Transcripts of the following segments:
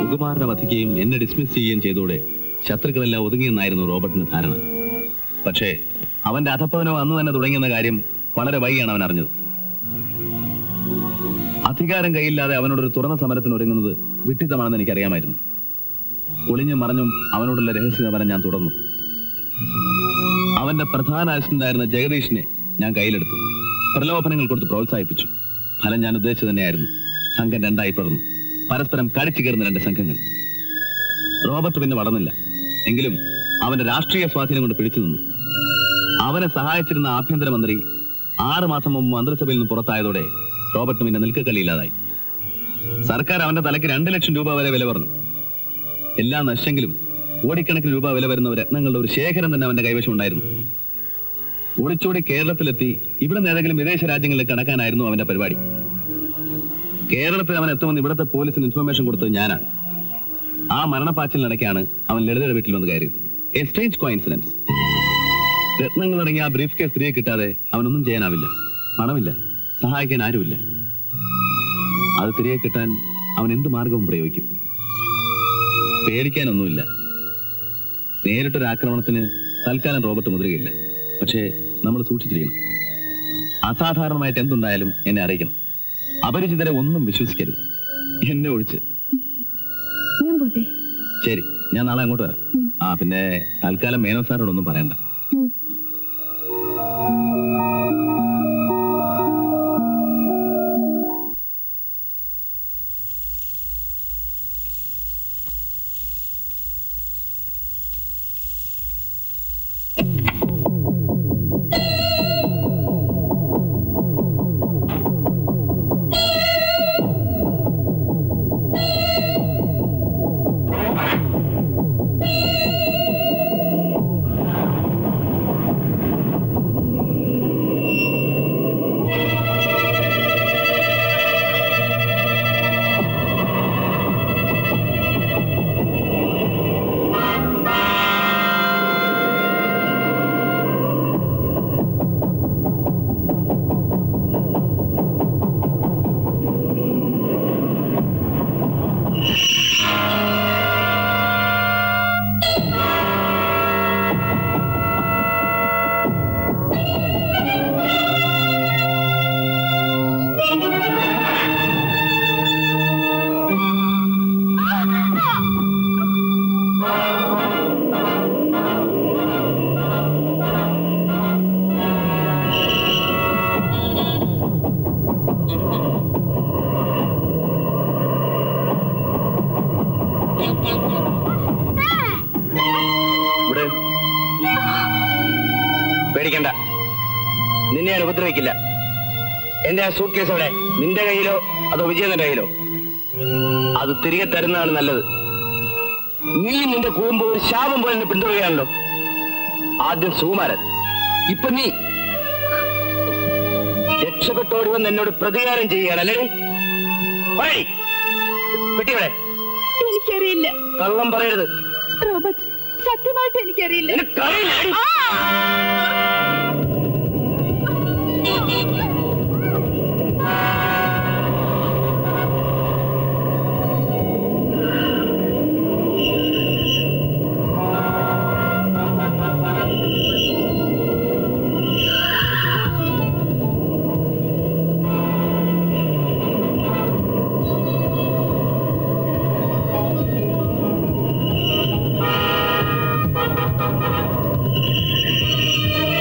സുകുമാരനെ വധിക്കുകയും എന്നെ ഡിസ്മിസ് ചെയ്യുകയും ചെയ്തോടെ ശത്രുക്കളെല്ലാം ഒതുങ്ങിയെന്നായിരുന്നു റോബർട്ടിന് ധാരണ പക്ഷേ അവന്റെ അധപ്പതനോ അന്ന് തന്നെ തുടങ്ങിയെന്ന കാര്യം വളരെ വൈകിയാണ് അവൻ അറിഞ്ഞത് അധികാരം കയ്യില്ലാതെ അവനോടൊരു തുറന്ന സമരത്തിന് ഒരുങ്ങുന്നത് വിട്ടിത്തമാണെന്ന് എനിക്കറിയാമായിരുന്നു ഒളിഞ്ഞും മറഞ്ഞും അവനോടുള്ള രഹസ്യമരം ഞാൻ തുടർന്നു അവന്റെ പ്രധാന അസിസ്റ്റന്റായിരുന്ന ജഗദീഷിനെ ഞാൻ കയ്യിലെടുത്തു പ്രലോഭനങ്ങൾ കൊടുത്ത് പ്രോത്സാഹിപ്പിച്ചു ഫലം ഞാൻ ഉദ്ദേശിച്ചു തന്നെയായിരുന്നു സംഘം രണ്ടായി പിറന്നു പരസ്പരം കടിച്ചു കയറുന്ന രണ്ട് സംഘങ്ങൾ റോബർട്ട് പിന്നെ വളർന്നില്ല എങ്കിലും അവന്റെ രാഷ്ട്രീയ സ്വാധീനം കൊണ്ട് പിടിച്ചു നിന്നു അവനെ സഹായിച്ചിരുന്ന ആഭ്യന്തരമന്ത്രി ആറ് മാസം മുമ്പ് മന്ത്രിസഭയിൽ നിന്ന് പുറത്തായതോടെ റോബർട്ട് പിന്നെ നിൽക്കക്കളിയില്ലാതായി സർക്കാർ അവന്റെ തലയ്ക്ക് രണ്ട് ലക്ഷം രൂപ വരെ വില പറഞ്ഞു എല്ലാം നശിച്ചെങ്കിലും കോടിക്കണക്കിന് രൂപ വില വരുന്ന രത്നങ്ങളുടെ ഒരു ശേഖരം തന്നെ അവന്റെ കൈവശം ഉണ്ടായിരുന്നു ഓടിച്ചോടി കേരളത്തിലെത്തി ഇവിടെ നിന്ന് ഏതെങ്കിലും വിദേശ രാജ്യങ്ങളിൽ കടക്കാനായിരുന്നു അവന്റെ പരിപാടി കേരളത്തിൽ അവൻ എത്തുമെന്ന് ഇവിടുത്തെ പോലീസിന് ഇൻഫർമേഷൻ കൊടുത്തത് ഞാനാണ് ആ മരണപ്പാച്ചിലിനിടയ്ക്കാണ് അവൻ ലളിതയുടെ വീട്ടിൽ വന്ന് കയറിയത് എ സ്ട്രേഞ്ച് കോയിൻസിഡൻസ് രത്നങ്ങൾ അടങ്ങിയ ആ ബ്രീഫ് കേസ് തിരികെ കിട്ടാതെ അവനൊന്നും ചെയ്യാനാവില്ല പണമില്ല സഹായിക്കാൻ ആരുമില്ല അത് തിരികെ കിട്ടാൻ അവൻ എന്ത് മാർഗവും പ്രയോഗിക്കും പേടിക്കാനൊന്നുമില്ല നേരിട്ടൊരു ആക്രമണത്തിന് തൽക്കാലം റോബർട്ട് മുതിരുകയില്ല പക്ഷേ നമ്മൾ സൂക്ഷിച്ചിരിക്കണം അസാധാരണമായിട്ട് എന്തുണ്ടായാലും എന്നെ അറിയിക്കണം അപരിചിതരെ ഒന്നും വിശ്വസിക്കരുത് എന്നെ ഒഴിച്ച് ഞാൻ പോട്ടെ ശരി ഞാൻ നാളെ അങ്ങോട്ട് വരാം ആ പിന്നെ തൽക്കാലം മേനോ സാറിനോടൊന്നും പറയണ്ട ഉം. ഇവിടെ പേടിക്കണ്ട നിന്നെ ഞാൻ ഉപദ്രവിക്കില്ല എന്റെ ആ സൂട്ട് കേസ് അവിടെ നിന്റെ കയ്യിലോ അതോ വിജയന്റെ കയ്യിലോ അത് തിരികെ തരുന്നതാണ് നല്ലത് നീ നിന്റെ കൂമ്പ് ഒരു ശാപം പോലെ എന്നെ പിന്തുടരുകയാണല്ലോ ആദ്യം സുകുമാരൻ ഇപ്പൊ നീ രക്ഷപ്പെട്ടോടി വന്ന് എന്നോട് പ്രതികാരം ചെയ്യുകയാണല്ലേ പറയ്. പെട്ടിയുടെ എനിക്കറിയില്ല കള്ളം പറയരുത് റോബർട്ട് സത്യമായിട്ട് എനിക്കറിയില്ല നിനക്കറിയില്ലേ? ആ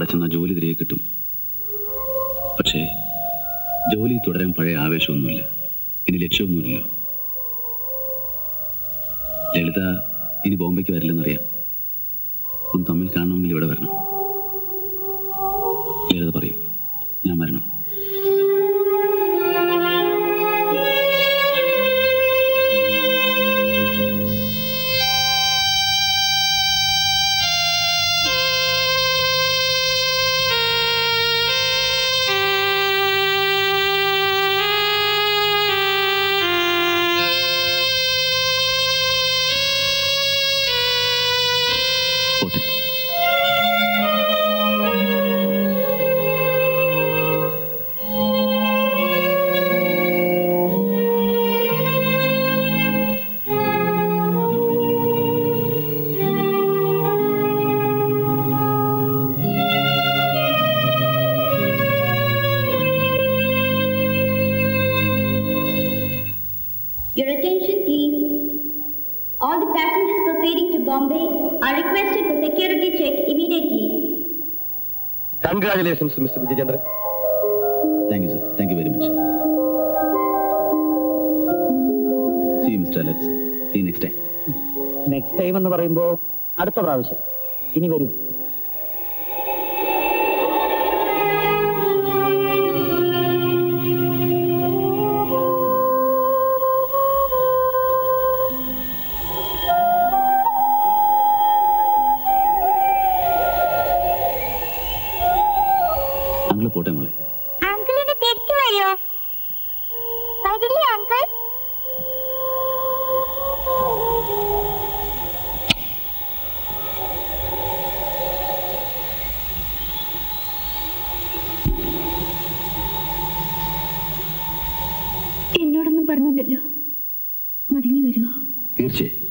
ചെന്നാൽ ജോലി തിരികെ കിട്ടും പക്ഷേ ജോലി തുടരാൻ പഴയ ആവേശമൊന്നുമില്ല ഇനി ലക്ഷ്യമൊന്നുമില്ലല്ലോ ലളിത ഇനി ബോംബെക്ക് വരില്ലെന്നറിയാം ഒന്ന് തമ്മിൽ കാണണമെങ്കിൽ ഇവിടെ വരണം ലളിത പറയൂ ഞാൻ വരണോ പോട്ടെ Your attention, please. All the passengers proceeding to Bombay are requested for security check immediately. Congratulations Mr Vijayachandran thank you sir thank you very much see Mr Alex see next time next time എന്ന് പറയുമ്പോ അടുത്ത പ്രാവശ്യം ഇനി വരും uncle പോട്ടെ മോളെ അങ്കിളിന് തിരിച്ചു വരുമോ വരില്ലേ അങ്കിൾ എന്നോടൊന്നും പറഞ്ഞില്ലല്ലോ മടങ്ങി വരുമോ തീർച്ചയായും